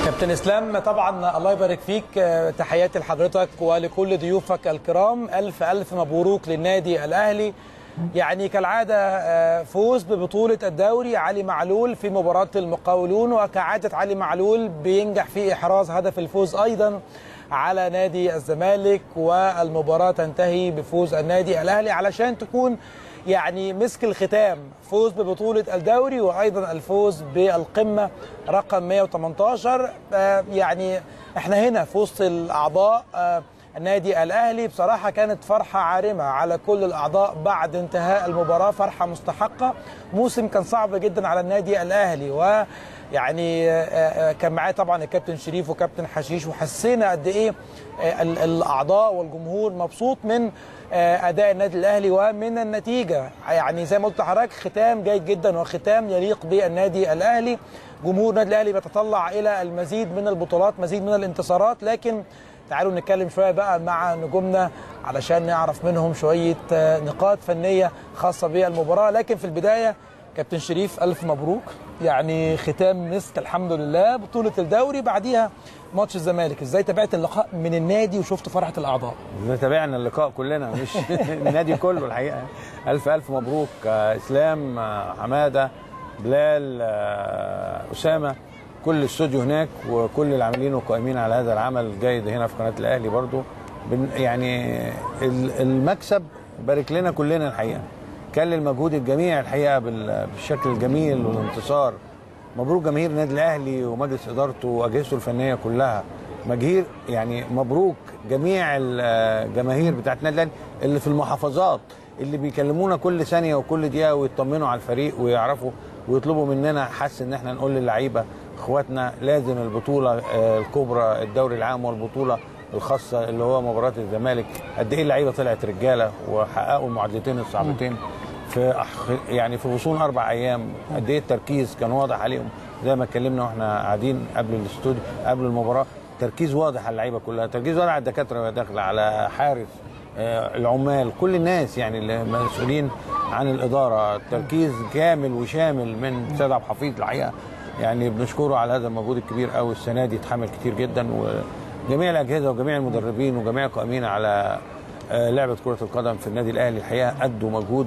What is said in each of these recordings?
كابتن اسلام طبعا الله يبارك فيك تحياتي لحضرتك ولكل ضيوفك الكرام الف الف مبروك للنادي الاهلي يعني كالعاده فوز ببطوله الدوري علي معلول في مباراه المقاولون وكعاده علي معلول بينجح في احراز هدف الفوز ايضا على نادي الزمالك والمباراه تنتهي بفوز النادي الاهلي علشان تكون يعني مسك الختام فوز ببطولة الدوري وأيضا الفوز بالقمة رقم 118 آه يعني احنا هنا في وسط الأعضاء آه النادي الأهلي بصراحة كانت فرحة عارمة على كل الأعضاء بعد انتهاء المباراة فرحة مستحقة موسم كان صعب جدا على النادي الأهلي و يعني كان معايا طبعا الكابتن شريف وكابتن حشيش وحسينا قد ايه الاعضاء والجمهور مبسوط من اداء النادي الاهلي ومن النتيجه يعني زي ما قلت لحضرتك ختام جيد جدا وختام يليق بالنادي الاهلي جمهور النادي الاهلي بيتطلع الى المزيد من البطولات مزيد من الانتصارات لكن تعالوا نتكلم شويه بقى مع نجومنا علشان نعرف منهم شويه نقاط فنيه خاصه بالمباراه لكن في البدايه كابتن شريف الف مبروك يعني ختام مسك الحمد لله بطوله الدوري بعديها ماتش الزمالك ازاي تابعت اللقاء من النادي وشفت فرحه الاعضاء تابعنا اللقاء كلنا مش النادي كله الحقيقه الف الف مبروك اسلام حماده بلال اسامه كل الاستوديو هناك وكل العاملين والقائمين على هذا العمل الجيد هنا في قناه الاهلي برضو يعني المكسب بارك لنا كلنا الحقيقه كان المجهود الجميع الحقيقه بالشكل الجميل والانتصار مبروك جماهير النادي الاهلي ومجلس ادارته واجهزته الفنيه كلها مجهير يعني مبروك جميع الجماهير بتاعت النادي الاهلي اللي في المحافظات اللي بيكلمونا كل ثانيه وكل دقيقه ويطمنوا على الفريق ويعرفوا ويطلبوا مننا حس ان احنا نقول للعيبه اخواتنا لازم البطوله الكبرى الدوري العام والبطوله الخاصه اللي هو مباراه الزمالك قد ايه اللعيبه طلعت رجاله وحققوا المعادلتين الصعبتين في يعني في غصون اربع ايام قد ايه التركيز كان واضح عليهم زي ما اتكلمنا واحنا قاعدين قبل الاستوديو قبل المباراه تركيز واضح على اللعيبه كلها تركيز واضح على الدكاتره وهي داخله على حارس العمال كل الناس يعني المسؤولين عن الاداره تركيز كامل وشامل من سيد عبد الحفيظ الحقيقه يعني بنشكره على هذا المجهود الكبير قوي السنه دي اتحمل كتير جدا وجميع الاجهزه وجميع المدربين وجميع القائمين على لعبه كره القدم في النادي الاهلي الحقيقه ادوا مجهود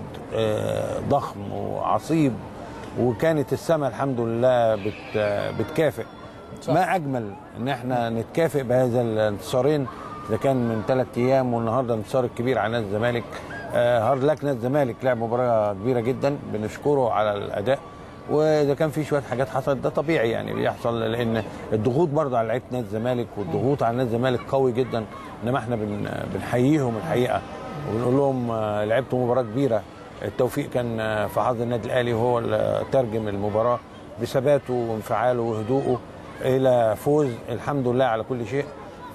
ضخم وعصيب وكانت السماء الحمد لله بت بتكافئ صح. ما اجمل ان احنا نتكافئ بهذا الانتصارين اذا كان من ثلاث ايام والنهارده الانتصار الكبير على نادي الزمالك هارد لك نادي الزمالك لعب مباراه كبيره جدا بنشكره على الاداء واذا كان في شويه حاجات حصلت ده طبيعي يعني بيحصل لان الضغوط برضه على لعيبه نادي الزمالك والضغوط على نادي الزمالك قوي جدا انما احنا بن بنحييهم الحقيقه وبنقول لهم لعبتوا مباراه كبيره التوفيق كان في حظ النادي الاهلي وهو اللي ترجم المباراه بثباته وانفعاله وهدوءه الى فوز الحمد لله على كل شيء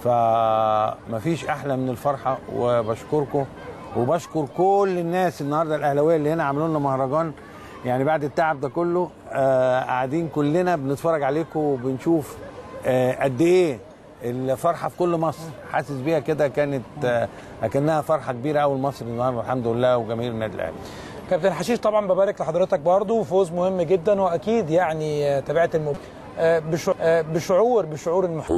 فما فيش احلى من الفرحه وبشكركم وبشكر كل الناس النهارده الاهلاويه اللي هنا عملوا لنا مهرجان يعني بعد التعب ده كله آه قاعدين كلنا بنتفرج عليكم وبنشوف آه قد ايه الفرحه في كل مصر حاسس بيها كده كانت آه اكنها فرحه كبيره قوي لمصر النهارده الحمد لله وجماهير النادي الاهلي كابتن حشيش طبعا ببارك لحضرتك برضو فوز مهم جدا واكيد يعني تابعت المب... بشعور بشعور المح...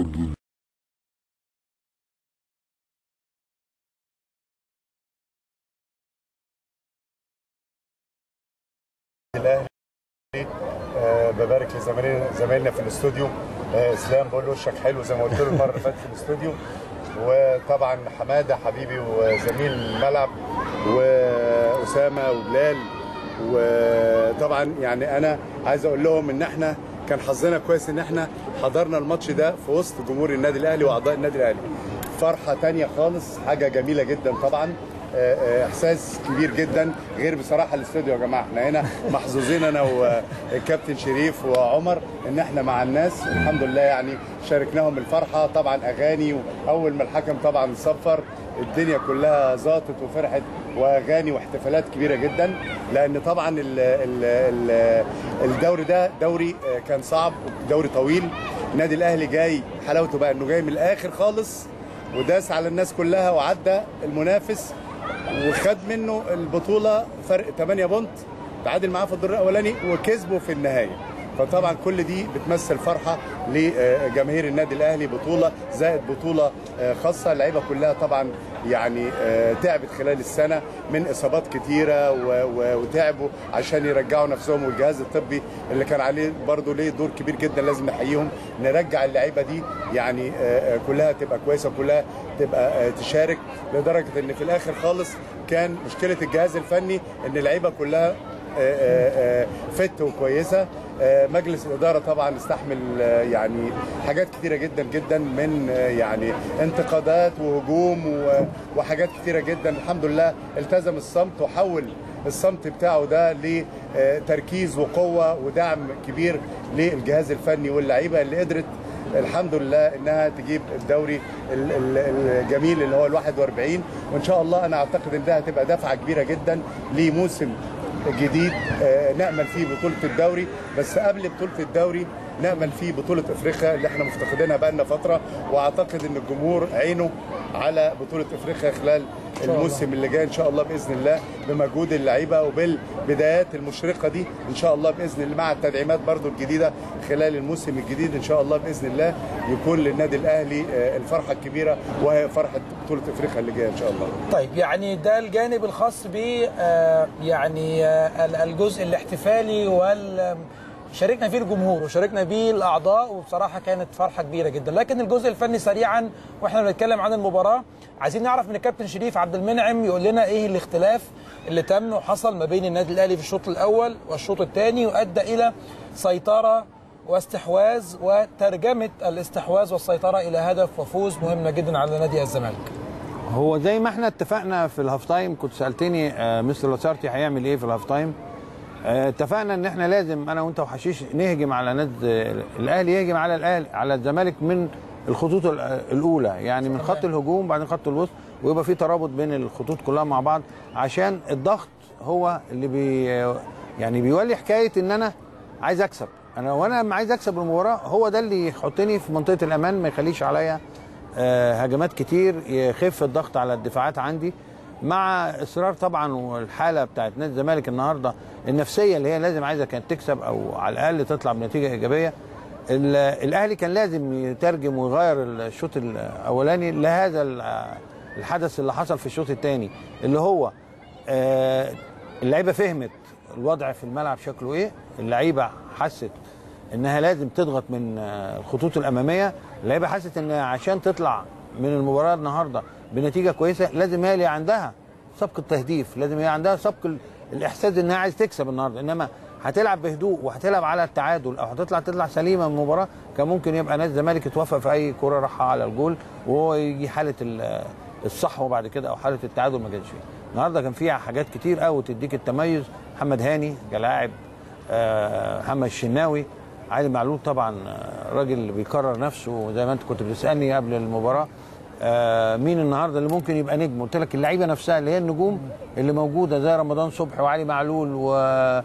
الاهلي أه ببارك لزمايلنا في الاستوديو أه اسلام بقول له وشك حلو زي ما قلت له المره اللي فاتت في الاستوديو وطبعا حماده حبيبي وزميل الملعب واسامه وبلال وطبعا يعني انا عايز اقول لهم ان احنا كان حظنا كويس ان احنا حضرنا الماتش ده في وسط جمهور النادي الاهلي واعضاء النادي الاهلي فرحه تانية خالص حاجه جميله جدا طبعا احساس كبير جدا غير بصراحه الاستوديو يا جماعه احنا هنا محظوظين انا والكابتن شريف وعمر ان احنا مع الناس الحمد لله يعني شاركناهم الفرحه طبعا اغاني واول ما الحكم طبعا صفر الدنيا كلها زاطت وفرحت واغاني واحتفالات كبيره جدا لان طبعا ال ال ال الدوري ده دوري كان صعب دوري طويل النادي الاهلي جاي حلاوته بقى انه جاي من الاخر خالص وداس على الناس كلها وعدى المنافس وخد منه البطوله فرق 8 بونت تعادل معاه في الدور الاولاني وكسبه في النهايه فطبعا كل دي بتمثل فرحه لجماهير النادي الاهلي بطوله زائد بطوله آه، خاصه اللعيبه كلها طبعا يعني آه، تعبت خلال السنه من اصابات كتيره و- و- وتعبوا عشان يرجعوا نفسهم والجهاز الطبي اللي كان عليه برضه ليه دور كبير جدا لازم نحييهم نرجع اللعيبه دي يعني آه، آه، كلها تبقى كويسه كلها تبقى آه، تشارك لدرجه ان في الاخر خالص كان مشكله الجهاز الفني ان اللعيبه كلها آه، آه، آه، فت وكويسه آه، مجلس الاداره طبعا استحمل آه، يعني حاجات كتيره جدا جدا من آه، يعني انتقادات وهجوم و- وحاجات كتيره جدا الحمد لله التزم الصمت وحول الصمت بتاعه ده لتركيز وقوه ودعم كبير للجهاز الفني واللعيبه اللي قدرت الحمد لله انها تجيب الدوري ال- ال- الجميل اللي هو ال 41 وان شاء الله انا اعتقد ان ده هتبقى دفعه كبيره جدا لموسم جديد آه، نامل فيه بطوله الدوري بس قبل بطوله الدوري نامل فيه بطوله افريقيا اللي احنا مفتقدينها بقالنا فتره واعتقد ان الجمهور عينه على بطوله افريقيا خلال الموسم اللي جاي ان شاء الله باذن الله بمجهود اللعيبه وبالبدايات المشرقه دي ان شاء الله باذن الله مع التدعيمات برضو الجديده خلال الموسم الجديد ان شاء الله باذن الله يكون للنادي الاهلي آه، الفرحه الكبيره وهي فرحه بطوله افريقيا اللي جايه ان شاء الله طيب يعني ده الجانب الخاص ب آه، يعني آه، ال- الجزء الاحتفالي وال شاركنا فيه الجمهور وشاركنا فيه الاعضاء وبصراحه كانت فرحه كبيره جدا لكن الجزء الفني سريعا واحنا بنتكلم عن المباراه عايزين نعرف من الكابتن شريف عبد المنعم يقول لنا ايه الاختلاف اللي تم وحصل ما بين النادي الاهلي في الشوط الاول والشوط الثاني وادى الى سيطره واستحواذ وترجمه الاستحواذ والسيطره الى هدف وفوز مهمه جدا على نادي الزمالك هو زي ما احنا اتفقنا في الهاف تايم كنت سالتني آه، مستر لاسارتي هيعمل ايه في الهاف تايم آه، اتفقنا ان احنا لازم انا وانت وحشيش نهجم على نادي الاهلي يهجم على الاهلي على الزمالك من الخطوط ال- الاولى يعني من خط الهجوم بعدين خط الوسط ويبقى في ترابط بين الخطوط كلها مع بعض عشان الضغط هو اللي بي يعني بيولي حكايه ان انا عايز اكسب انا وانا لما عايز اكسب المباراه هو ده اللي يحطني في منطقه الامان ما يخليش عليا آه، هجمات كتير يخف الضغط على الدفاعات عندي مع اصرار طبعا والحاله بتاعت نادي الزمالك النهارده النفسيه اللي هي لازم عايزه كانت تكسب او على الاقل تطلع بنتيجه ايجابيه ال- الاهلي كان لازم يترجم ويغير الشوط الاولاني لهذا ال- الحدث اللي حصل في الشوط الثاني اللي هو آه، اللعيبه فهمت الوضع في الملعب شكله ايه اللعيبه حست انها لازم تضغط من آه، الخطوط الاماميه اللعيبه حست ان عشان تطلع من المباراه النهارده بنتيجه كويسه لازم هي اللي عندها سبق التهديف لازم هي عندها سبق ال- الاحساس انها عايز تكسب النهارده انما هتلعب بهدوء وهتلعب على التعادل او هتطلع تطلع سليمه من المباراه كان ممكن يبقى نادي الزمالك يتوفق في اي كره راحه على الجول وهو يجي حاله ال- الصحوه بعد كده او حاله التعادل ما كانش فيه النهارده كان فيها حاجات كتير قوي تديك التميز محمد هاني كلاعب آه، محمد الشناوي علي معلول طبعا آه، راجل اللي بيكرر نفسه زي ما انت كنت بتسالني قبل المباراه آه، مين النهارده اللي ممكن يبقى نجم قلت لك اللعيبه نفسها اللي هي النجوم اللي موجوده زي رمضان صبحي وعلي معلول و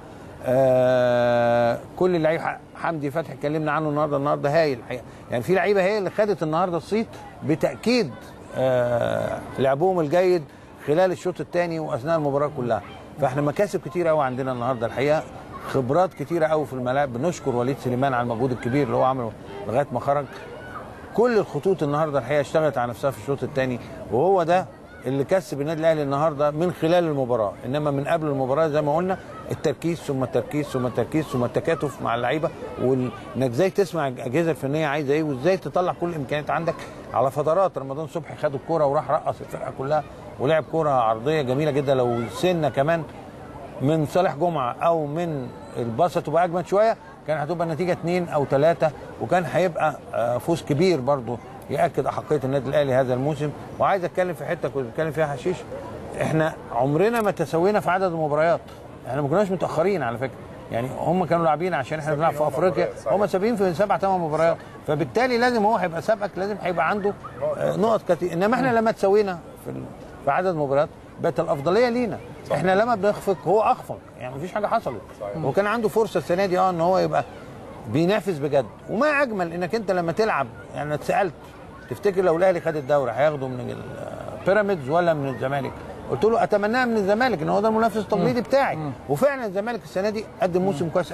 آه، كل اللعيبه ح- حمدي فتحي اتكلمنا عنه النهارده النهارده هايل الحقيقه يعني في لعيبه هي اللي خدت النهارده الصيت بتاكيد آه، لعبهم الجيد خلال الشوط الثاني واثناء المباراه كلها فاحنا مكاسب كتير قوي عندنا النهارده الحقيقه خبرات كتيره قوي في الملاعب بنشكر وليد سليمان على المجهود الكبير اللي هو عمله لغايه ما خرج كل الخطوط النهارده الحقيقه اشتغلت على نفسها في الشوط الثاني وهو ده اللي كسب النادي الاهلي النهارده من خلال المباراه انما من قبل المباراه زي ما قلنا التركيز ثم التركيز ثم التركيز ثم التكاتف مع اللعيبه وانك ازاي تسمع الاجهزه الفنيه عايزه ايه وازاي تطلع كل الامكانيات عندك على فترات رمضان صبحي خد الكوره وراح رقص الفرقه كلها ولعب كوره عرضيه جميله جدا لو سنه كمان من صالح جمعه او من الباصه تبقى اجمد شويه كان هتبقى النتيجه اثنين او ثلاثه وكان هيبقى آه، فوز كبير برضه ياكد احقيه النادي الاهلي هذا الموسم وعايز اتكلم في حته كنت بتكلم فيها حشيش احنا عمرنا ما تسوينا في عدد المباريات احنا ما كناش متاخرين على فكره يعني هم كانوا لاعبين عشان احنا بنلعب في افريقيا هم سابقين في سبع ثمان مباريات فبالتالي لازم هو هيبقى سابقك لازم هيبقى عنده آه، نقط كتير انما احنا لما تسوينا في ال- في عدد مباريات بقت الافضليه لينا احنا لما بنخفق هو اخفق يعني مفيش حاجه حصلت هو كان عنده فرصه السنه دي اه ان هو يبقى بينافس بجد وما اجمل انك انت لما تلعب يعني أنا اتسالت تفتكر لو الاهلي خد الدوري هياخده من البيراميدز ولا من الزمالك قلت له اتمناها من الزمالك ان هو ده المنافس التقليدي بتاعي وفعلا الزمالك السنه دي قدم موسم كويس قوي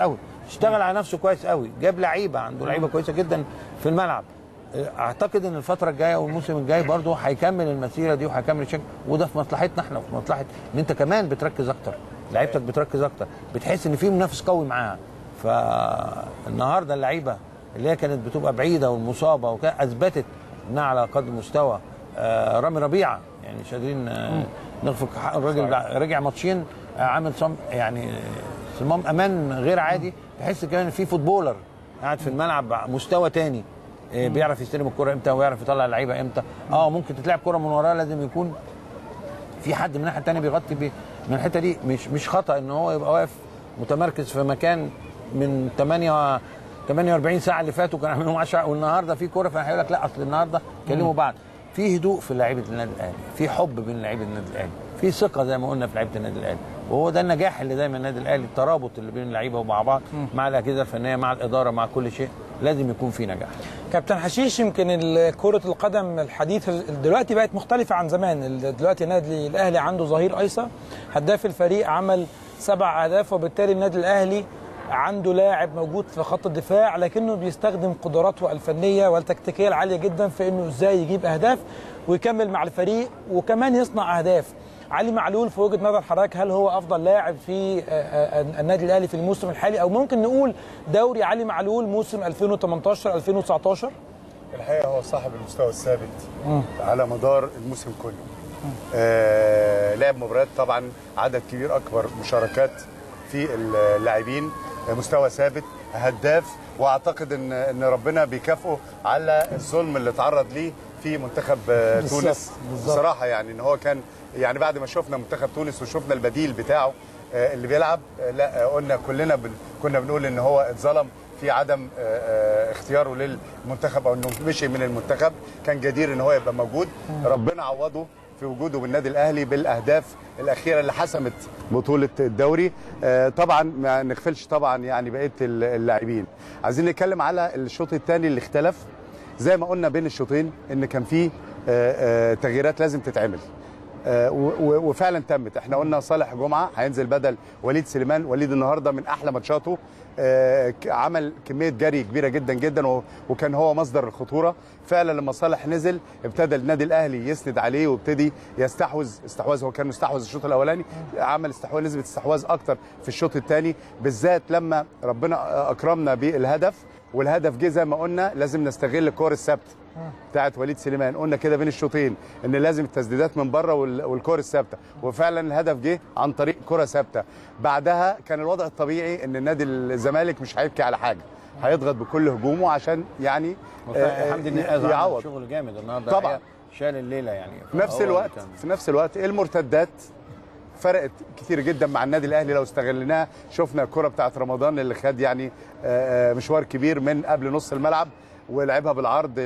اشتغل على نفسه كويس قوي جاب لعيبه عنده لعيبه كويسه جدا في الملعب اعتقد ان الفتره الجايه والموسم الجاي برضه هيكمل المسيره دي وهيكمل الشكل وده في مصلحتنا احنا وفي مصلحه ان انت كمان بتركز اكتر لعيبتك بتركز اكتر بتحس ان في منافس قوي معاها فالنهارده اللعيبه اللي هي كانت بتبقى بعيده والمصابه وكده اثبتت انها على قدر مستوى آه، رامي ربيعه يعني مش قادرين آه، نخفق حق الراجل صحيح. رجع ماتشين آه، عامل صم يعني آه، صمام امان غير عادي تحس كمان في فوتبولر قاعد في الملعب مستوى تاني آه، بيعرف يستلم الكرة امتى ويعرف يطلع اللعيبه امتى اه ممكن تتلعب كرة من وراه لازم يكون في حد من الناحيه الثانيه بيغطي بيه من الحته دي مش مش خطا ان هو يبقى واقف متمركز في مكان من 8 48 ساعه اللي فاتوا كان عاملهم 10 والنهارده في كوره فهيقول لك لا اصل النهارده كلموا بعض في هدوء في لعيبه النادي الاهلي في حب بين لعيبه النادي الاهلي في ثقه زي ما قلنا في لعيبه النادي الاهلي وهو ده النجاح اللي دايما النادي الاهلي الترابط اللي بين اللعيبه ومع بعض مع الاجهزه الفنيه مع الاداره مع كل شيء لازم يكون في نجاح كابتن حشيش يمكن ال- كرة القدم الحديثة دلوقتي بقت مختلفة عن زمان ال- دلوقتي النادي الأهلي عنده ظهير أيسر هداف الفريق عمل سبع أهداف وبالتالي النادي الأهلي عنده لاعب موجود في خط الدفاع لكنه بيستخدم قدراته الفنية والتكتيكية العالية جدا في إنه إزاي يجيب أهداف ويكمل مع الفريق وكمان يصنع أهداف علي معلول في وجهه نظر حضرتك هل هو افضل لاعب في آه، آه، النادي الاهلي في الموسم الحالي او ممكن نقول دوري علي معلول موسم 2018 2019 الحقيقه هو صاحب المستوى الثابت على مدار الموسم كله آه لعب مباريات طبعا عدد كبير اكبر مشاركات في اللاعبين آه، مستوى ثابت هداف واعتقد ان ان ربنا بيكافئه على الظلم اللي تعرض ليه في منتخب آه، بالظبط، تونس بالظبط. بصراحه يعني ان هو كان يعني بعد ما شفنا منتخب تونس وشفنا البديل بتاعه آه، اللي بيلعب آه، لا آه، قلنا كلنا بن كنا بنقول ان هو اتظلم في عدم آه، آه، اختياره للمنتخب او انه مشي من المنتخب كان جدير ان هو يبقى موجود ربنا عوضه في وجوده بالنادي الاهلي بالاهداف الاخيره اللي حسمت بطوله الدوري آه، طبعا ما نغفلش طبعا يعني بقيه اللاعبين عايزين نتكلم على الشوط الثاني اللي اختلف زي ما قلنا بين الشوطين ان كان في آه، آه، تغييرات لازم تتعمل آه، و- و- وفعلا تمت احنا قلنا صالح جمعه هينزل بدل وليد سليمان وليد النهارده من احلى ماتشاته آه، ك- عمل كميه جري كبيره جدا جدا و- وكان هو مصدر الخطوره فعلا لما صالح نزل ابتدى النادي الاهلي يسند عليه وابتدي يستحوذ استحواذ هو كان مستحوذ الشوط الاولاني عمل استحواذ نسبه استحواذ اكتر في الشوط الثاني بالذات لما ربنا اكرمنا بالهدف والهدف جه زي ما قلنا لازم نستغل الكور الثابته بتاعت وليد سليمان قلنا كده بين الشوطين ان لازم التسديدات من بره وال- والكور الثابته وفعلا الهدف جه عن طريق كره ثابته بعدها كان الوضع الطبيعي ان النادي الزمالك مش هيبكي على حاجه هيضغط بكل هجومه عشان يعني آه، حمدي النقاز يعوض عمل شغل جامد النهارده طبعا. الحقيقة شال الليله يعني في نفس هو اللي الوقت كان- في نفس الوقت المرتدات فرقت كتير جدا مع النادي الاهلي لو استغلناها شفنا الكره بتاعت رمضان اللي خد يعني آه، آه، مشوار كبير من قبل نص الملعب ولعبها بالعرض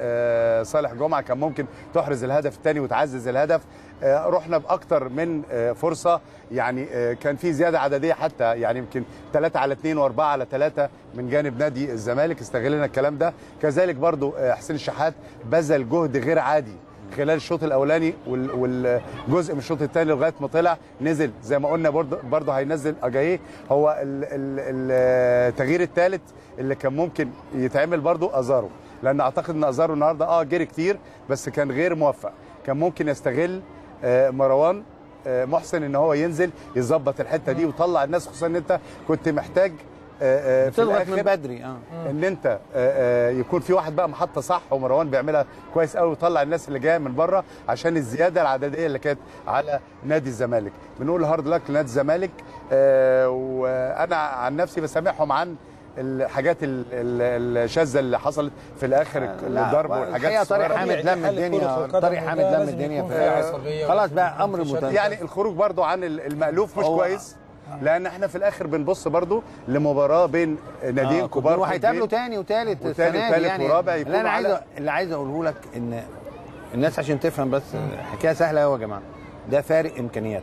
لصالح جمعه كان ممكن تحرز الهدف الثاني وتعزز الهدف آه، رحنا باكتر من آه، فرصه يعني آه، كان في زياده عدديه حتى يعني يمكن 3 على 2 و4 على 3 من جانب نادي الزمالك استغلنا الكلام ده كذلك برضو آه، حسين الشحات بذل جهد غير عادي خلال الشوط الاولاني وال- والجزء من الشوط الثاني لغايه ما طلع نزل زي ما قلنا برضه برضه هينزل اجاييه هو ال- ال- ال- التغيير الثالث اللي كان ممكن يتعمل برضه ازارو لان اعتقد ان ازارو النهارده اه جري كتير بس كان غير موفق كان ممكن يستغل آه، مروان آه، محسن ان هو ينزل يظبط الحته دي ويطلع الناس خصوصا ان انت كنت محتاج آه، آه، في تضغط من الآخر بدري اه ان انت آه، آه، يكون في واحد بقى محطه صح ومروان بيعملها كويس قوي ويطلع الناس اللي جايه من بره عشان الزياده العدديه اللي كانت على نادي الزمالك بنقول هارد لك لنادي الزمالك آه، وانا عن نفسي بسامحهم عن الحاجات ال- ال- الشاذه اللي حصلت في الاخر الضرب والحاجات الحقيقه طارق الصغيرة. حامد لم حل كرة الدنيا القدم طارق وده حامد لم لازم الدنيا يكون في فيها عصبية خلاص بقى ولازم امر يكون في متنازع يعني الخروج برضو عن المألوف مش هو- كويس لان احنا في الاخر بنبص برضو لمباراه بين ناديين كبار في وهيتقابلوا البيت. تاني وتالت وتاني السنه دي وتالت يعني ورابع يكونوا اللي انا عايز على- اللي عايز اقوله لك ان الناس عشان تفهم بس حكايه سهله قوي يا جماعه ده فارق امكانيات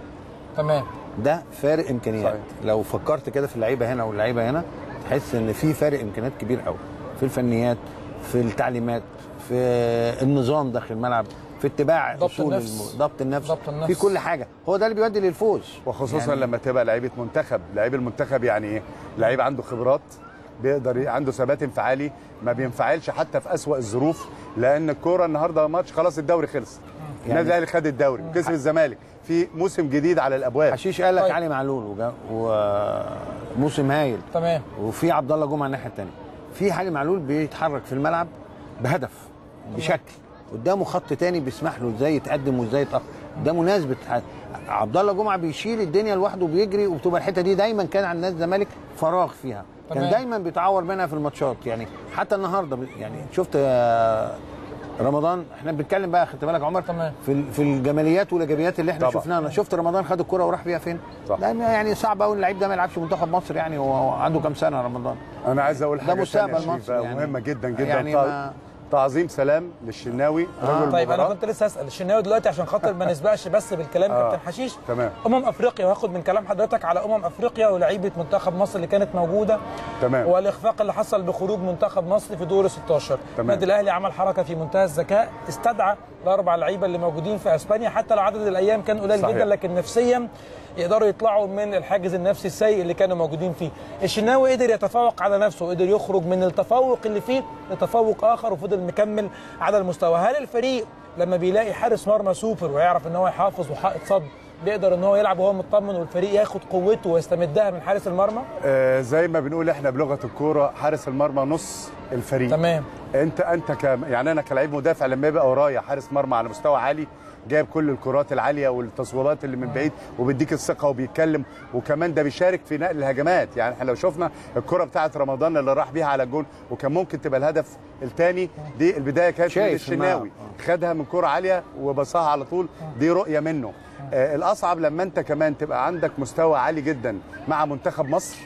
تمام ده فارق امكانيات صحيح. لو فكرت كده في اللعيبه هنا واللعيبه هنا تحس ان في فارق امكانيات كبير قوي في الفنيات في التعليمات في النظام داخل الملعب في اتباع ضبط اصول النفس. الم- ضبط النفس ضبط النفس. في كل حاجه هو ده اللي بيؤدي للفوز وخصوصا يعني- لما تبقى لعيبه منتخب لعيب المنتخب يعني ايه لعيب عنده خبرات بيقدر ي- عنده ثبات انفعالي ما بينفعلش حتى في أسوأ الظروف لان الكوره النهارده ماتش خلاص الدوري خلص النادي الاهلي خد الدوري كسب الزمالك في موسم جديد على الابواب حشيش قال لك طيب. علي معلول وجا- وموسم هايل تمام وفي عبد الله جمعه الناحيه الثانيه في علي معلول بيتحرك في الملعب بهدف بشكل قدامه خط تاني بيسمح له ازاي يتقدم وازاي يتاخر قدامه ناس بتح... عبد الله جمعه بيشيل الدنيا لوحده وبيجري وبتبقى الحته دي دايما كان عند نادي الزمالك فراغ فيها كان تمام. دايما بيتعور منها في الماتشات يعني حتى النهارده ب- يعني شفت آه، رمضان احنا بنتكلم بقى خدت بالك يا عمر تمام. في ال- في الجماليات والايجابيات اللي احنا طبعا. شفناها انا شفت رمضان خد الكره وراح بيها فين صح. لان يعني صعب قوي اللعيب ده ما يلعبش منتخب مصر يعني هو عنده كام سنه رمضان انا عايز اقول ده حاجه مستقبل تانية يا شريف مصر بقى يعني. مهمه جدا جدا يعني تع- ما- تعظيم سلام للشناوي رجل طيب انا المباراة. كنت لسه اسال الشناوي دلوقتي عشان خاطر ما نسبقش بس بالكلام آه. كابتن حشيش تمام. امم افريقيا وهاخد من كلام حضرتك على امم افريقيا ولاعيبه منتخب مصر اللي كانت موجوده تمام. والاخفاق اللي حصل بخروج منتخب مصر في دور 16 تمام. النادي الاهلي عمل حركه في منتهى الذكاء استدعى الاربع لعيبه اللي موجودين في اسبانيا حتى لو عدد الايام كان قليل صحيح. جدا لكن نفسيا يقدروا يطلعوا من الحاجز النفسي السيء اللي كانوا موجودين فيه الشناوي قدر يتفوق على نفسه وقدر يخرج من التفوق اللي فيه لتفوق اخر وفضل مكمل على المستوى هل الفريق لما بيلاقي حارس مرمى سوبر ويعرف ان هو يحافظ وحائط صد بيقدر ان هو يلعب وهو مطمن والفريق ياخد قوته ويستمدها من حارس المرمى آه زي ما بنقول احنا بلغه الكوره حارس المرمى نص الفريق تمام انت انت ك يعني انا كلاعب مدافع لما يبقى ورايا حارس مرمى على مستوى عالي جايب كل الكرات العاليه والتصويبات اللي من بعيد وبيديك الثقه وبيتكلم وكمان ده بيشارك في نقل الهجمات يعني احنا لو شفنا الكره بتاعه رمضان اللي راح بيها على الجون وكان ممكن تبقى الهدف الثاني دي البدايه كانت من شايف الشناوي خدها من كره عاليه وبصاها على طول دي رؤيه منه آه الاصعب لما انت كمان تبقى عندك مستوى عالي جدا مع منتخب مصر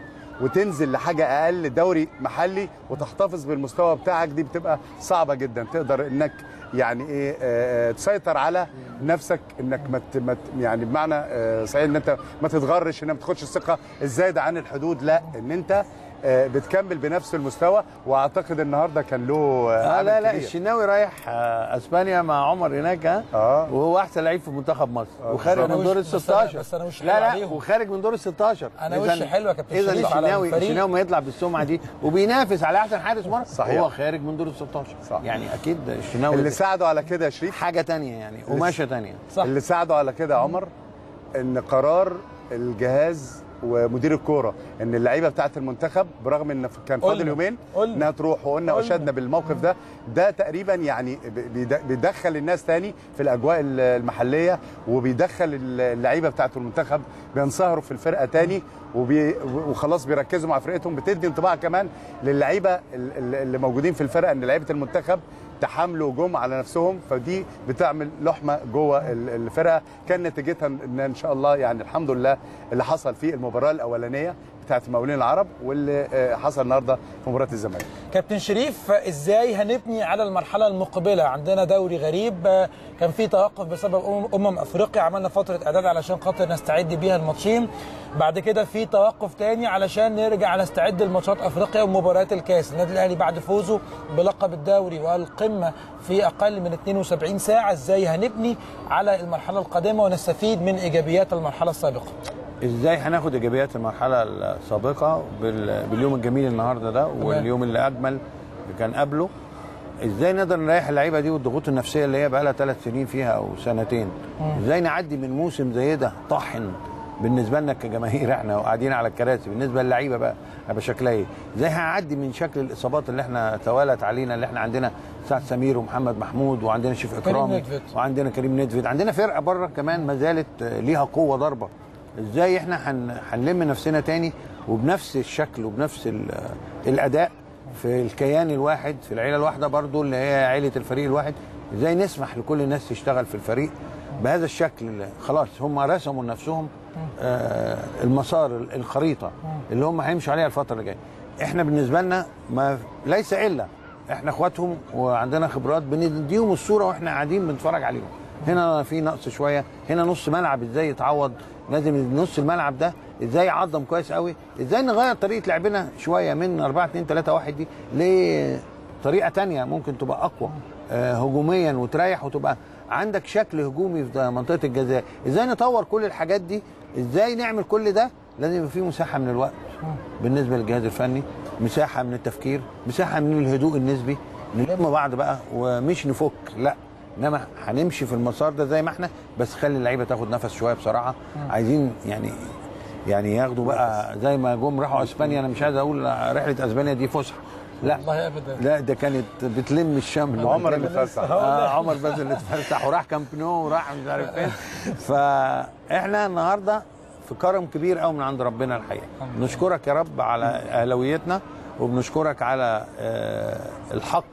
وتنزل لحاجه اقل دوري محلي وتحتفظ بالمستوى بتاعك دي بتبقى صعبه جدا تقدر انك يعني ايه آه، تسيطر على نفسك انك ما ت- ما ت- يعني بمعنى آه، صحيح ان انت ما تتغرش ان ما تاخدش الثقه الزايده عن الحدود لا ان انت آه، بتكمل بنفس المستوى واعتقد النهارده كان له آه، آه عامل لا لا كبير. الشناوي رايح آه اسبانيا مع عمر هناك ها آه. وهو احسن لعيب في منتخب مصر وخارج بس أنا من دور ال وش- بس أنا- 16 بس أنا وش حلو لا لا عليهم. وخارج من دور ال 16 أنا وش حلو يا كابتن اذا شريف على الشناوي الفريق. الشناوي ما يطلع بالسمعه دي وبينافس على احسن حارس مرمى صحيح. وهو خارج من دور ال 16 صح. يعني اكيد الشناوي اللي ده ساعده على كده يا شريف حاجه تانية يعني قماشه تانية صح اللي ساعده على كده يا عمر ان قرار الجهاز ومدير الكوره ان اللعيبه بتاعه المنتخب برغم ان كان فاضل قلنا. يومين قلنا. انها تروح وقلنا قلنا. واشدنا بالموقف ده ده تقريبا يعني بيد- بيدخل الناس تاني في الاجواء المحليه وبيدخل اللعيبه بتاعه المنتخب بينصهروا في الفرقه تاني وبي وخلاص بيركزوا مع فرقتهم بتدي انطباع كمان للعيبه ال- ال- اللي موجودين في الفرقه ان لعيبه المنتخب تحملوا جم على نفسهم فدي بتعمل لحمه جوه ال- الفرقه كان نتيجتها ان ان شاء الله يعني الحمد لله اللي حصل في المباراه الاولانيه بتاعت المقاولين العرب واللي آه، حصل النهارده في مباراه الزمالك كابتن شريف ازاي هنبني على المرحله المقبله عندنا دوري غريب آه، كان في توقف بسبب أمم- امم افريقيا عملنا فتره اعداد علشان خاطر نستعد بيها الماتشين بعد كده في توقف تاني علشان نرجع نستعد لماتشات افريقيا ومباريات الكاس النادي الاهلي بعد فوزه بلقب الدوري والقمه في اقل من 72 ساعه ازاي هنبني على المرحله القادمه ونستفيد من ايجابيات المرحله السابقه ازاي هناخد ايجابيات المرحله السابقه بال- باليوم الجميل النهارده ده واليوم اللي اجمل اللي كان قبله ازاي نقدر نريح اللعيبه دي والضغوط النفسيه اللي هي بقى لها ثلاث سنين فيها او سنتين ازاي نعدي من موسم زي ده طاحن بالنسبه لنا كجماهير احنا وقاعدين على الكراسي بالنسبه للعيبه بقى هيبقى شكلها ايه ازاي هنعدي من شكل الاصابات اللي احنا توالت علينا اللي احنا عندنا سعد سمير ومحمد محمود وعندنا شيف اكرامي ندفد. وعندنا كريم ندفد عندنا فرقه بره كمان ما زالت آه، ليها قوه ضربه ازاي احنا هن- هنلم نفسنا تاني وبنفس الشكل وبنفس ال- آه، الاداء في الكيان الواحد في العيله الواحده برضو اللي هي عيله الفريق الواحد ازاي نسمح لكل الناس تشتغل في الفريق بهذا الشكل اللي خلاص هم رسموا لنفسهم آه المسار الخريطه اللي هم هيمشوا عليها الفتره اللي جايه احنا بالنسبه لنا ما ليس الا احنا اخواتهم وعندنا خبرات بنديهم الصوره واحنا قاعدين بنتفرج عليهم هنا في نقص شويه هنا نص ملعب ازاي يتعوض لازم نص الملعب ده ازاي يعظم كويس قوي ازاي نغير طريقه لعبنا شويه من 4 2 3 1 دي ل طريقه تانية ممكن تبقى اقوى آه، هجوميا وتريح وتبقى عندك شكل هجومي في منطقه الجزاء ازاي نطور كل الحاجات دي ازاي نعمل كل ده لازم يبقى في مساحه من الوقت بالنسبه للجهاز الفني مساحه من التفكير مساحه من الهدوء النسبي نلم بعض بقى ومش نفك لا انما هنمشي في المسار ده زي ما احنا بس خلي اللعيبه تاخد نفس شويه بصراحه عايزين يعني يعني ياخدوا بقى زي ما جم راحوا اسبانيا انا مش عايز اقول رحله اسبانيا دي فسحه لا والله ابدا لا ده كانت بتلم الشمل عمر اللي وبتلم- فسح. آه عمر بس اللي اتفسح وراح كامب نو وراح مش عارف فين فاحنا النهارده في كرم كبير قوي من عند ربنا الحقيقه نشكرك يا رب على اهلاويتنا وبنشكرك على آه، الحق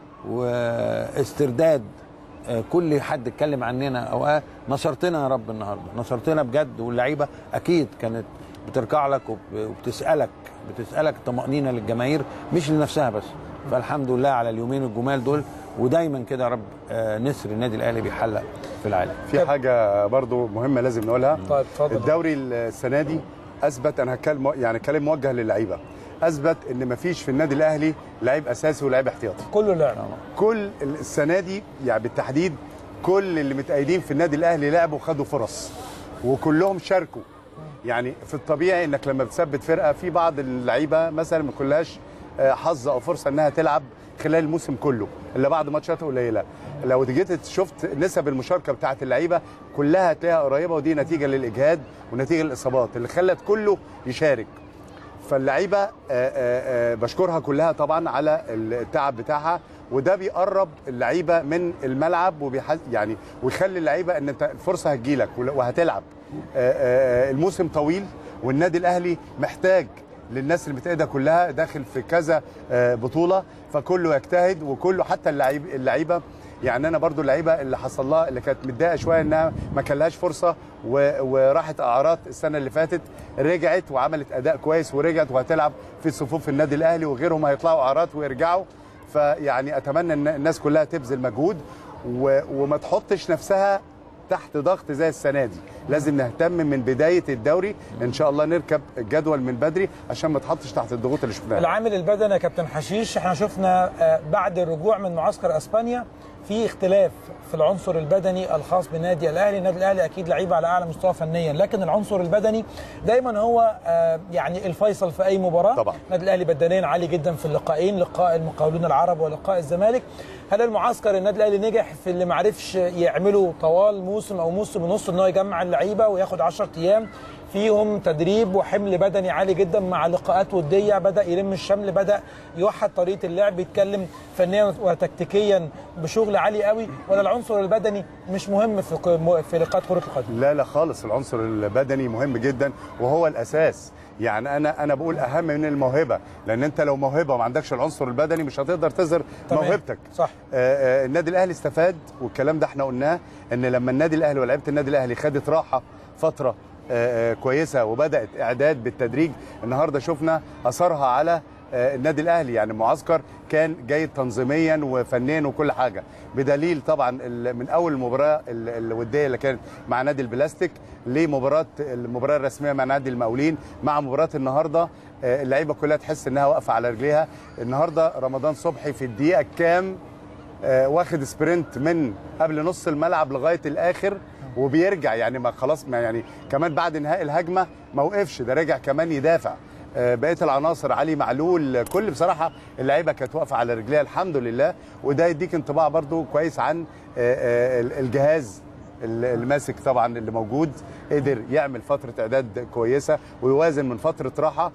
واسترداد آه، كل حد اتكلم عننا او آه نصرتنا يا رب النهارده نصرتنا بجد واللعيبه اكيد كانت بتركع لك وب- وبتسالك بتسالك طمانينه للجماهير مش لنفسها بس فالحمد لله على اليومين الجمال دول ودايما كده يا رب آه، نسر النادي الاهلي بيحلق في العالم في حاجه برضو مهمه لازم نقولها طيب اتفضل الدوري السنه دي اثبت انا هتكلم يعني كلام موجه للعيبه اثبت ان مفيش في النادي الاهلي لعيب اساسي ولاعيب احتياطي كله لعب كل السنه دي يعني بالتحديد كل اللي متأيدين في النادي الاهلي لعبوا وخدوا فرص وكلهم شاركوا يعني في الطبيعي انك لما بتثبت فرقه في بعض اللعيبه مثلا ما كلهاش آه، حظ او فرصه انها تلعب خلال الموسم كله الا بعد ماتشات قليله لو جيت شفت نسب المشاركه بتاعت اللعيبه كلها هتلاقيها قريبه ودي نتيجه للاجهاد ونتيجه للاصابات اللي خلت كله يشارك فاللعيبه آه، آه، آه، بشكرها كلها طبعا على التعب بتاعها وده بيقرب اللعيبه من الملعب وبيحس يعني ويخلي اللعيبه ان انت الفرصه هتجيلك ول- وهتلعب آه، آه، الموسم طويل والنادي الاهلي محتاج للناس اللي متأيدة كلها داخل في كذا آه، بطولة فكله يجتهد وكله حتى اللعيب اللعيبة يعني انا برضو اللعيبه اللي حصل لها اللي كانت متضايقه شويه انها ما كان لهاش فرصه و... وراحت اعارات السنه اللي فاتت رجعت وعملت اداء كويس ورجعت وهتلعب في صفوف النادي الاهلي وغيرهم هيطلعوا اعارات ويرجعوا فيعني اتمنى ان الناس كلها تبذل مجهود و... وما تحطش نفسها تحت ضغط زي السنه دي لازم نهتم من بدايه الدوري ان شاء الله نركب الجدول من بدري عشان ما تحطش تحت الضغوط اللي شفناها العامل البدني يا كابتن حشيش احنا شفنا آه، بعد الرجوع من معسكر اسبانيا في اختلاف في العنصر البدني الخاص بالنادي الاهلي، النادي الاهلي اكيد لعيبه على اعلى مستوى فنيا، لكن العنصر البدني دايما هو آه، يعني الفيصل في اي مباراه طبعا. النادي الاهلي بدنيا عالي جدا في اللقاءين، لقاء المقاولون العرب ولقاء الزمالك. هل المعسكر النادي الاهلي نجح في اللي ما عرفش يعمله طوال موسم او موسم ونص ان هو يجمع اللعيبه وياخد 10 ايام فيهم تدريب وحمل بدني عالي جدا مع لقاءات وديه بدا يلم الشمل بدا يوحد طريقه اللعب يتكلم فنيا وتكتيكيا بشغل عالي قوي ولا العنصر البدني مش مهم في ق- في لقاءات كره القدم لا لا خالص العنصر البدني مهم جدا وهو الاساس يعني انا انا بقول اهم من الموهبه لان انت لو موهبه وما عندكش العنصر البدني مش هتقدر تظهر تمام. موهبتك صح. آه آه النادي الاهلي استفاد والكلام ده احنا قلناه ان لما النادي الاهلي ولاعيبه النادي الاهلي خدت راحه فتره آه آه كويسه وبدات اعداد بالتدريج النهارده شفنا اثرها على آه، النادي الاهلي يعني المعسكر كان جيد تنظيميا وفنيا وكل حاجه بدليل طبعا ال- من اول المباراه ال- الوديه اللي كانت مع نادي البلاستيك لمباراه المباراه الرسميه مع نادي المقاولين مع مباراه النهارده آه، اللعيبه كلها تحس انها واقفه على رجليها النهارده رمضان صبحي في الدقيقه كام آه، واخد سبرنت من قبل نص الملعب لغايه الاخر وبيرجع يعني ما خلاص ما يعني كمان بعد انهاء الهجمه ما وقفش ده رجع كمان يدافع آه، بقيه العناصر علي معلول كل بصراحه اللعيبه كانت واقفه على رجليها الحمد لله وده يديك انطباع برضو كويس عن آه، آه، الجهاز اللي ماسك طبعا اللي موجود قدر يعمل فتره اعداد كويسه ويوازن من فتره راحه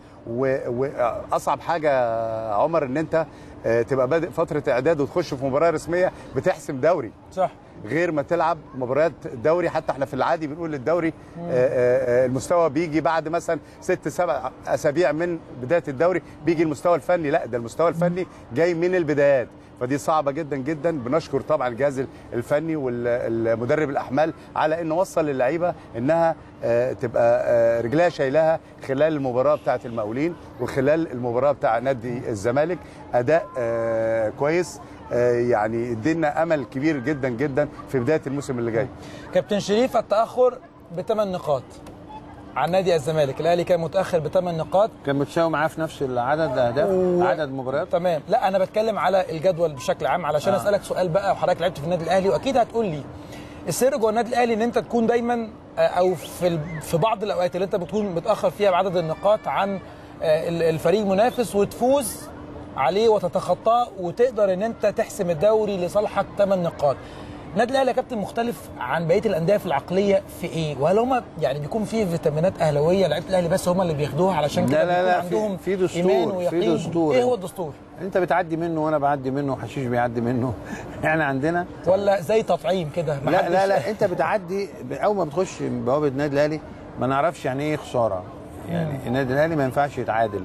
واصعب حاجه يا عمر ان انت آه، تبقى بادئ فتره اعداد وتخش في مباراه رسميه بتحسم دوري صح غير ما تلعب مباريات دوري حتى احنا في العادي بنقول للدوري آه، آه، آه، المستوى بيجي بعد مثلا ست سبع اسابيع من بدايه الدوري بيجي المستوى الفني لا ده المستوى الفني جاي من البدايات فدي صعبه جدا جدا بنشكر طبعا الجهاز الفني والمدرب الاحمال على انه وصل للعيبه انها آه، تبقى آه، رجلها شايلاها خلال المباراه بتاعه المقاولين وخلال المباراه بتاع نادي الزمالك اداء آه، كويس آه، يعني ادينا امل كبير جدا جدا في بدايه الموسم اللي جاي كابتن شريف التاخر بثمان نقاط عن نادي الزمالك الاهلي كان متاخر بثمان نقاط كان متساوي معاه في نفس العدد اهداف و- عدد مباريات تمام لا انا بتكلم على الجدول بشكل عام علشان آه. آه. اسالك سؤال بقى وحضرتك لعبت في النادي الاهلي واكيد هتقول لي السر جوه النادي الاهلي ان انت تكون دايما آه، او في ال- في بعض الاوقات اللي انت بتكون متاخر فيها بعدد النقاط عن آه، ال- الفريق المنافس وتفوز عليه وتتخطاه وتقدر ان انت تحسم الدوري لصالحك 8 نقاط النادي الاهلي يا كابتن مختلف عن بقيه الانديه في العقليه في ايه؟ وهل هم يعني بيكون في فيتامينات اهلاويه لعيبه الاهلي بس هم اللي بياخدوها علشان كده لا، لا، بيكون لا، في- عندهم في دستور، ايمان في ويقين دستور. ايه هو الدستور؟ انت بتعدي منه وانا بعدي منه وحشيش بيعدي منه احنا عندنا ولا زي تطعيم كده لا محدش- لا لا انت بتعدي اول ما بتخش من بوابه النادي الاهلي ما نعرفش يعني ايه خساره يعني النادي الاهلي ما ينفعش يتعادل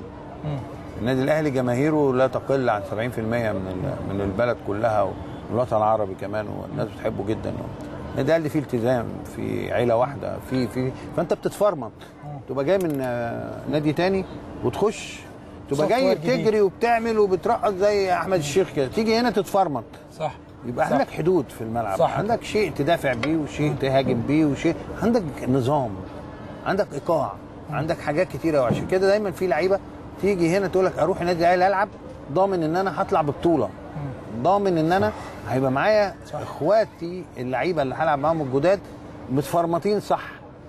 النادي الاهلي جماهيره لا تقل عن 70% من ال- من البلد كلها والوطن العربي كمان والناس بتحبه جدا النادي الاهلي فيه التزام في عيله واحده في في فانت بتتفرمط تبقى جاي من آه، نادي تاني وتخش تبقى صف جاي وجه جديد. بتجري وبتعمل وبترقص زي احمد الشيخ كده تيجي هنا تتفرمط صح يبقى صح. عندك حدود في الملعب صح. صح. عندك شيء تدافع بيه وشيء تهاجم بيه وشيء عندك نظام عندك ايقاع عندك حاجات كتيره وعشان كده دايما في لعيبه تيجي هنا تقول لك اروح النادي الاهلي العب ضامن ان انا هطلع ببطوله ضامن ان انا هيبقى معايا اخواتي اللعيبه اللي هلعب معاهم الجداد متفرمطين صح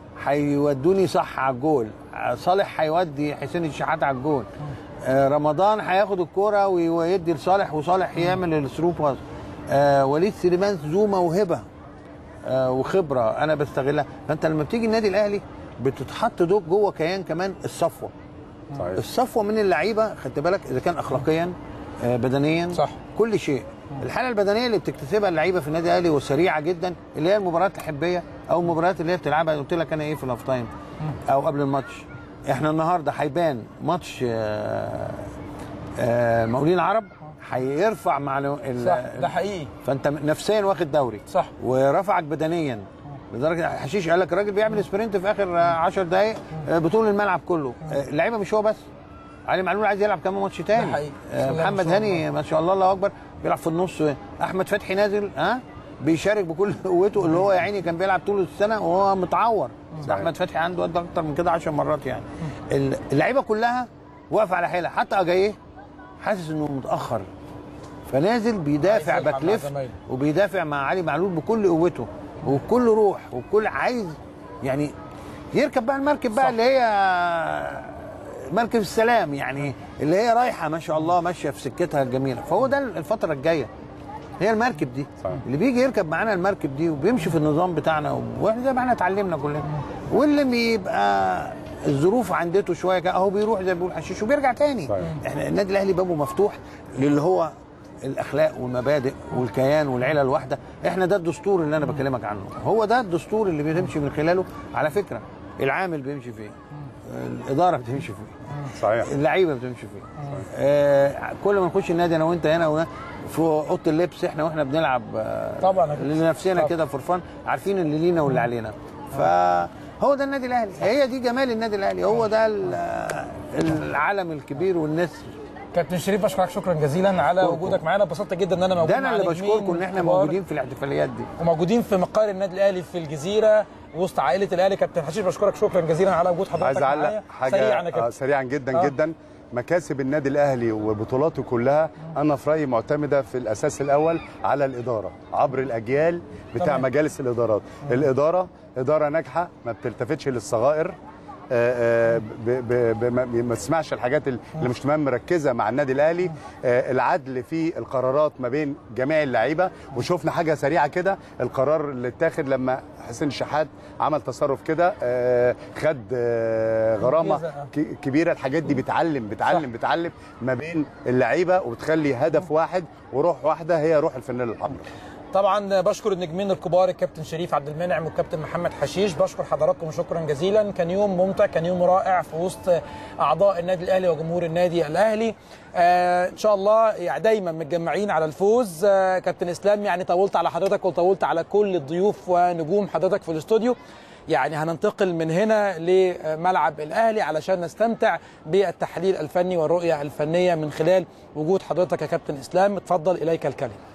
هيودوني صح على الجول صالح هيودي حسين الشحات على الجول آه، رمضان هياخد الكوره وي- ويدي لصالح وصالح يعمل الثرو باس آه، وليد سليمان ذو موهبه آه، وخبره انا بستغلها فانت لما بتيجي النادي الاهلي بتتحط دوب جوه كيان كمان الصفوه صحيح الصفوه من اللعيبه خدت بالك اذا كان اخلاقيا آه، بدنيا صح. كل شيء الحاله البدنيه اللي بتكتسبها اللعيبه في النادي الاهلي وسريعه جدا اللي هي المباريات الحبيه او المباريات اللي هي بتلعبها قلت لك انا ايه في الاوف تايم او قبل الماتش احنا النهارده هيبان ماتش آه، آه، المقاولين العرب هيرفع معنو ال- صح ده حقيقي فانت نفسيا واخد دوري صح. ورفعك بدنيا لدرجه حشيش قال لك الراجل بيعمل سبرنت في اخر 10 دقائق بطول الملعب كله آه، اللعيبه مش هو بس علي معلول عايز يلعب كمان ماتش تاني حقيقي. آه، بسم الله ما محمد شاء هاني ما شاء الله الله اكبر بيلعب في النص احمد فتحي نازل ها بيشارك بكل قوته اللي هو يا عيني كان بيلعب طول السنه وهو متعور ده احمد فتحي عنده قد اكتر من كده 10 مرات يعني ال- اللعيبه كلها واقفه على حيلها حتى اجاييه حاسس انه متاخر فنازل بيدافع عايز يلعب باك مع ليفت زمايله. وبيدافع مع علي معلول بكل قوته وبكل روح وبكل عايز يعني يركب بقى المركب بقى صح. اللي هي مركب السلام يعني اللي هي رايحه ما شاء الله ماشيه في سكتها الجميله فهو ده الفتره الجايه هي المركب دي صح. اللي بيجي يركب معانا المركب دي وبيمشي في النظام بتاعنا واحنا زي ما احنا اتعلمنا كلنا واللي بيبقى الظروف عندته شويه كده اهو بيروح زي ما بيقول حشيش وبيرجع تاني صحيح. احنا النادي الاهلي بابه مفتوح للي هو الاخلاق والمبادئ والكيان والعيله الواحده احنا ده الدستور اللي انا بكلمك عنه هو ده الدستور اللي بنمشي من خلاله على فكره العامل بيمشي فيه الاداره بتمشي فيه صحيح اللعيبه بتمشي فيه آه كل ما نخش النادي انا وانت هنا وهنا في اوضه اللبس احنا واحنا بنلعب آه طبعا أكيد. لنفسنا طبعا. كده فرفان عارفين اللي لينا واللي علينا فهو ده النادي الاهلي هي دي جمال النادي الاهلي هو ده ال- آه، العالم الكبير والناس كابتن شريف بشكرك شكرا جزيلا على أشكركم. وجودك معانا اتبسطت جدا ان انا موجود ده انا مع اللي نجمين بشكركم ان احنا كبار موجودين في الاحتفاليات دي وموجودين في مقر النادي الاهلي في الجزيره وسط عائله الاهلي كابتن حشيش بشكرك شكرا جزيلا على وجود حضرتك عايز اعلق معايا. حاجه سريعا يا آه، كابتن سريعا جدا آه. آه. جدا مكاسب النادي الاهلي وبطولاته كلها انا في رايي معتمده في الاساس الاول على الاداره عبر الاجيال بتاع تمام. مجالس الادارات الاداره اداره ناجحه ما بتلتفتش للصغائر آه، آه، ب- ب- ب- ما ما تسمعش الحاجات اللي مش تمام مركزه مع النادي الاهلي آه، العدل في القرارات ما بين جميع اللعيبه وشفنا حاجه سريعه كده القرار اللي اتاخد لما حسين الشحات عمل تصرف كده آه، خد آه، غرامه جزء، آه. ك- كبيره الحاجات دي بتعلم بتعلم صح. بتعلم ما بين اللعيبه وبتخلي هدف واحد وروح واحده هي روح الفانيلا الحمراء طبعا بشكر النجمين الكبار الكابتن شريف عبد المنعم والكابتن محمد حشيش بشكر حضراتكم شكرا جزيلا كان يوم ممتع كان يوم رائع في وسط اعضاء النادي الاهلي وجمهور النادي الاهلي آه ان شاء الله يعني دايما متجمعين على الفوز آه كابتن اسلام يعني طولت على حضرتك وطولت على كل الضيوف ونجوم حضرتك في الاستوديو يعني هننتقل من هنا لملعب الاهلي علشان نستمتع بالتحليل الفني والرؤيه الفنيه من خلال وجود حضرتك يا كابتن اسلام اتفضل اليك الكلمه